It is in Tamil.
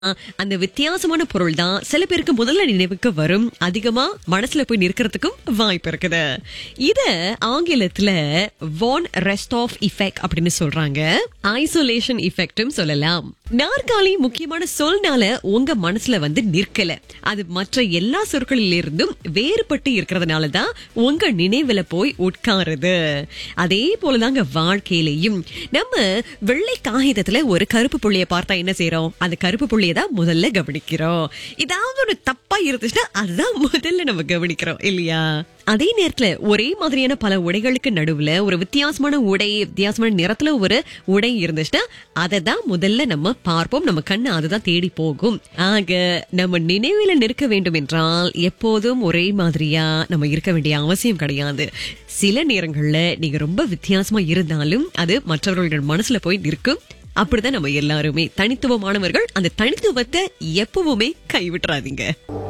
அந்த வித்தியாசமான பொருள் தான் சில பேருக்கு முதல்ல நினைவுக்கு வரும் அதிகமா மனசுல போய் நிற்கிறதுக்கும் வாய்ப்பு இருக்குது இத ஆங்கிலத்துல வான் ரெஸ்ட் ஆஃப் இஃபெக்ட் அப்படின்னு சொல்றாங்க ஐசோலேஷன் இஃபெக்ட்டும் சொல்லலாம் நாற்காலி முக்கியமான சொல்னால உங்க மனசுல வந்து நிற்கல அது மற்ற எல்லா சொற்களில் இருந்தும் வேறுபட்டு இருக்கிறதுனால தான் உங்க நினைவுல போய் உட்காருது அதே போலதாங்க வாழ்க்கையிலையும் நம்ம வெள்ளை காகிதத்துல ஒரு கருப்பு புள்ளிய பார்த்தா என்ன செய்யறோம் அந்த கருப்பு புள்ளிய தான் முதல்ல கவனிக்கிறோம் ஏதாவது ஒரு தப்பா இருந்துச்சுன்னா அதுதான் முதல்ல நம்ம கவனிக்கிறோம் இல்லையா அதே நேரத்துல ஒரே மாதிரியான பல உடைகளுக்கு நடுவுல ஒரு வித்தியாசமான உடை வித்தியாசமான நிறத்துல ஒரு உடை இருந்துச்சுன்னா அதை தான் முதல்ல நம்ம பார்ப்போம் நம்ம கண்ணு அதுதான் தேடி போகும் ஆக நம்ம நினைவில நிற்க வேண்டும் என்றால் எப்போதும் ஒரே மாதிரியா நம்ம இருக்க வேண்டிய அவசியம் கிடையாது சில நேரங்கள்ல நீங்க ரொம்ப வித்தியாசமா இருந்தாலும் அது மற்றவர்களுடைய மனசுல போய் நிற்கும் அப்படிதான் நம்ம எல்லாருமே தனித்துவமானவர்கள் அந்த தனித்துவத்தை எப்பவுமே கைவிட்டுறாதீங்க